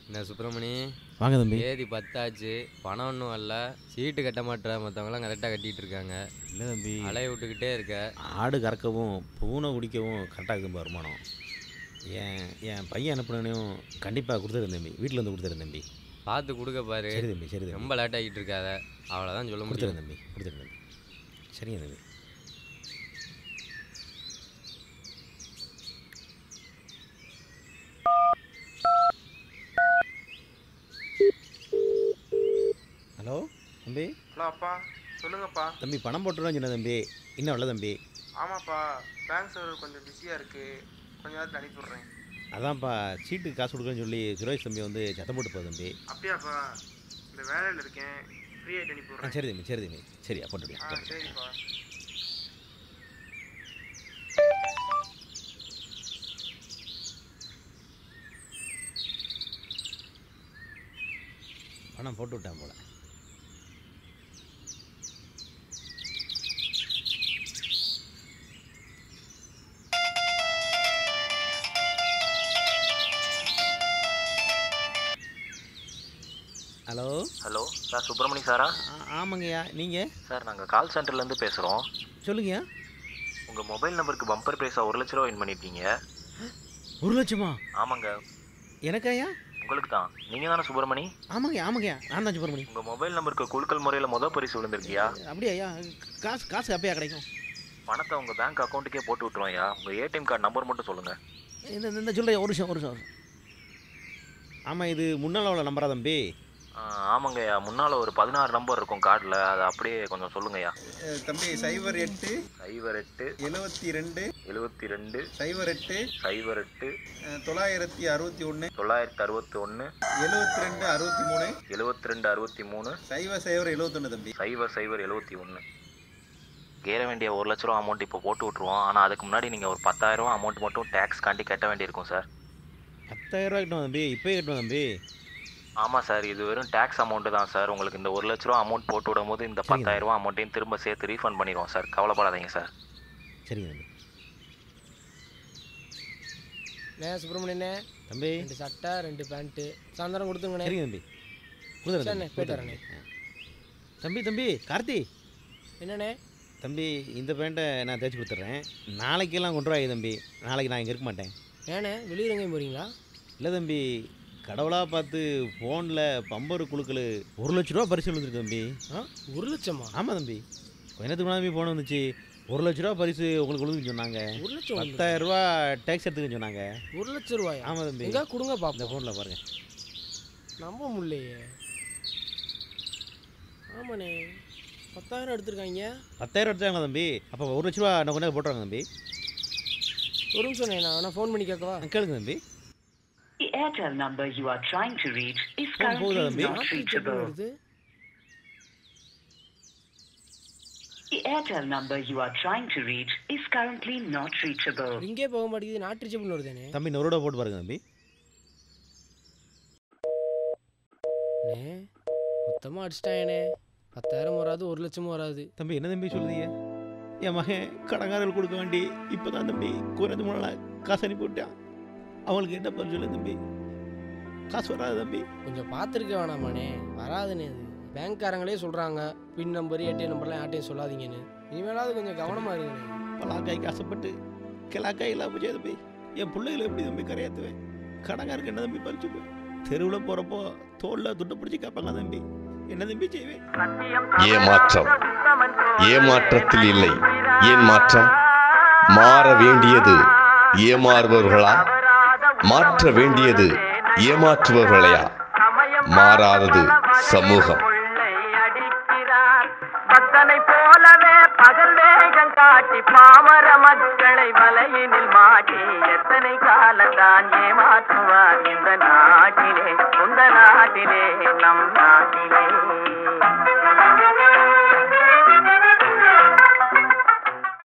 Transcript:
என்ன சுப்பிரமணி வாங்க தம்பி தேதி பத்தாச்சு பணம் ஒன்றும் வரல சீட்டு கட்ட மாட்டேற மற்றவங்களாம் கரெக்டாக கட்டிட்டு இருக்காங்க இல்லை தம்பி அலைய விட்டுக்கிட்டே இருக்க ஆடு கறக்கவும் பூனை குடிக்கவும் கரெக்டாக இருக்குது வருமானம் என் என் பையன் அனுப்புனனையும் கண்டிப்பாக கொடுத்துருந்தேன் தம்பி வீட்டில் வந்து கொடுத்துருந்தேன் தம்பி பார்த்து கொடுக்க பாரு சரி தம்பி சரி தம்பி ரொம்ப லேட் ஆகிட்டு இருக்காத அவ்வளோதான் சொல்ல முடியும் கொடுத்துருந்தேன் தம்பி கொடுத்துருந்தேன் தம்பி சரிங்க தம்பி ஹலோ தம்பி ஹலோ அப்பா சொல்லுங்கப்பா தம்பி பணம் போட்டுருவோம் சொன்ன தம்பி இன்னும் இல்லை தம்பி ஆமாப்பா பேங்க் சர்வர் கொஞ்சம் பிஸியாக இருக்குது கொஞ்ச நேரத்தில் அனுப்பிவிட்றேன் அதான்ப்பா சீட்டுக்கு காசு கொடுக்குறேன்னு சொல்லி சுரேஷ் தம்பி வந்து சத்தம் போட்டு போகுது தம்பி அப்படியாப்பா இந்த வேலையில் இருக்கேன் ஃப்ரீ ஆகிட்டு ஆ அனுப்பிவிட்றேன் சரி தம்பி சரி தம்பி சரி போட்டுக்கலாம் ஆ சரிப்பா பணம் போட்டு விட்டேன் போல ஹலோ ஹலோ சார் சுப்பிரமணி சாரா ஆ- ஆமாங்கய்யா நீங்கள் சார் நாங்கள் கால் சென்டர்லேருந்து பேசுகிறோம் சொல்லுங்கய்யா உங்கள் மொபைல் நம்பருக்கு பம்பர் ப்ரைஸாக ஒரு லட்ச ரூபா வின் பண்ணியிருக்கீங்க ஒரு லட்சமா ஆமாங்க எனக்காயா உங்களுக்கு தான் நீங்கள் தானே சுப்பிரமணி ஆமாங்கய்யா ஆமாங்கய்யா நான் தான் சுப்பிரமணி உங்கள் மொபைல் நம்பருக்கு குழுக்கள் முறையில் மொதல் பரிசு விழுந்திருக்கியா அப்படியாய்யா காசு காசு அப்பயா கிடைக்கும் பணத்தை உங்கள் பேங்க் அக்கௌண்ட்டுக்கே போட்டு விட்டுருவோம்யா உங்கள் ஏடிஎம் கார்டு நம்பர் மட்டும் சொல்லுங்கள் இந்த இந்த- இந்த சொல்கிறேன் ஒரு நிமிஷம் ஒரு நிமிஷம் ஆமாம் இது முன்னால் உள்ள நம்பரா தம்பி ஆமாங்கய்யா முன்னால் ஒரு பதினாறு நம்பர் இருக்கும் கார்டில் அதை அப்படியே கொஞ்சம் சொல்லுங்கய்யா தம்பி சைபர் எட்டு சைபர் எட்டு எழுபத்தி ரெண்டு எழுபத்தி ரெண்டு சைபர் எட்டு சைபர் எட்டு தொள்ளாயிரத்தி அறுபத்தி ஒன்று தொள்ளாயிரத்தி அறுபத்தி ஒன்று எழுபத்தி ரெண்டு அறுபத்தி மூணு எழுபத்தி ரெண்டு அறுபத்தி மூணு சைபர் சைபர் எழுபத்தொன்று தம்பி சைபர் சைபர் எழுபத்தி ஒன்று கேற வேண்டிய ஒரு லட்ச ரூபா அமௌண்ட் இப்போ போட்டு விட்ருவோம் ஆனால் அதுக்கு முன்னாடி நீங்கள் ஒரு பத்தாயிரம் ரூபா அமௌண்ட் மட்டும் டேக்ஸ் காண்டி கட்ட வேண்டியிருக்கும் சார் பத்தாயிரம் ரூபா கட்டணும் தம்பி இப்போயே கட்டணும் தம்பி ஆமாம் சார் இது வெறும் டேக்ஸ் அமௌண்ட்டு தான் சார் உங்களுக்கு இந்த ஒரு லட்ச ரூபா அமௌண்ட் போட்டு விடும்போது இந்த சரிங்க. பத்தாயிரம் ரூபா அமௌண்ட்டையும் திரும்ப சேர்த்து ரீஃபண்ட் பண்ணிடுவோம் சார் கவலைப்படாதீங்க சார் சரிங்க தம்பி அண்ணே சுப்பிரமணியண்ணே தம்பி ரெண்டு சட்டை ரெண்டு பேண்ட்டு சாயந்தரம் கொடுத்துங்கண்ணே சரிங்க தம்பி கொடுத்துறேன் சரிண்ணே, தம்பி போயிட்டு கொடுத்துறேன் ஆ. தம்பி தம்பி கார்த்தி என்னண்ணே தம்பி இந்த பேண்ட்டை நான் தேய்ச்சி கொடுத்துட்றேன் நாளைக்கெல்லாம் கொண்டு வாங்க தம்பி நாளைக்கு நான் இங்கே இருக்க மாட்டேன் ஏண்ணே வெளியூர் எங்கேயும் போகிறீங்களா இல்லை தம்பி கடவுளாக பார்த்து ஃபோனில் பம்பர் குழுக்கள் ஒரு லட்ச ரூபா பரிசு விழுந்துருக்கு தம்பி ஆ ஒரு லட்சமா ஆமாம் தம்பி கொஞ்ச நேரத்துக்கு முன்னாடி தம்பி ஃபோன் வந்துச்சு ஒரு லட்ச ரூபா பரிசு உங்களுக்கு விழுந்துன்னு சொன்னாங்க ஒரு லட்சம் வந்து பத்தாயிரம் ரூபா டேக்ஸ் எடுத்துக்கன்னு சொன்னாங்க ஒரு லட்சம் ரூபாயா ஆமாம் தம்பி எங்க கொடுங்க இந்த பாப்போம் ஃபோனில் பாருங்க நம்ப முடியலையே ஆமாண்ணே பத்தாயிரம் எடுத்திருக்காங்க பத்தாயிரம் எடுத்தாங்க தம்பி அப்போ ஒரு லட்ச ரூபா நான் கொண்டாந்து போட்டுறாங்க தம்பி ஒரு நிமிஷம் நான் வேணா ஃபோன் பண்ணி கேட்கவா ஆ, கேளுங்க தம்பி The Airtel number you are trying to reach is Phone போகுதா currently தம்பி? not நாட்டு செப்பல் reachable. வருது The Airtel number you are trying to reach is currently not reachable. இங்கே போக மாட்டேங்குது நாட்டு செப்பல் வருதேனே தம்பி இன்னொரு ரூபா போட்டு பாருங்க தம்பி அண்ணே மொத்தமாக அடிச்சிட்டாங்கண்ணே பத்தாயிரம் வராது ஒரு லட்சமும் வராது தம்பி என்ன தம்பி சொல்லுதீங்க என் மகன் கடங்காரர்கள் கொடுக்க வேண்டி இப்போ தான் தம்பி குறைஞ்ச மூணு நாள் காசு அனுப்பி விட்டான் அவங்களுக்கு என்ன பண்ண சொல்லு தம்பி காசு வராது தம்பி கொஞ்சம் பார்த்துருக்க வேணாமாண்ணே வராதுண்ணே அது பேங்க்காரங்களே சொல்கிறாங்க பின் நம்பர் ஏடிஎம் நம்பர்லாம் யார்ட்டையும் சொல்லாதீங்கன்னு இனிமேலாவது கொஞ்சம் கவனமாக இருங்கண்ணே பலாக்காய்க்கு ஆசைப்பட்டு கிளாக்காய் இல்லாம போச்சு தம்பி என் பிள்ளைகளை எப்படி தம்பி கரையாத்துவேன் கடங்காருக்கு என்ன தம்பி பறிச்சுப்பேன் தெருவில் போகிறப்போ தோளில் துட்டை பிடிச்சி கேட்பாங்க தம்பி என்ன தம்பி செய்வேன் ஏமாற்றம் ஏமாற்றத்தில் இல்லை ஏன் மாற்றம் மாற வேண்டியது ஏமாறுபவர்களா மாற்ற வேண்டியது ஏமாற்றுபவர்களையா மாறாதது சமூகம் பக்தனை போலவே பகல் வேகம் காட்டி பாமர மக்களை வலையினில் மாட்டி எத்தனை காலந்தான் ஏமாற்றுவார் இந்த நாட்டிலே சொந்த நாட்டிலே நம் நாட்டிலே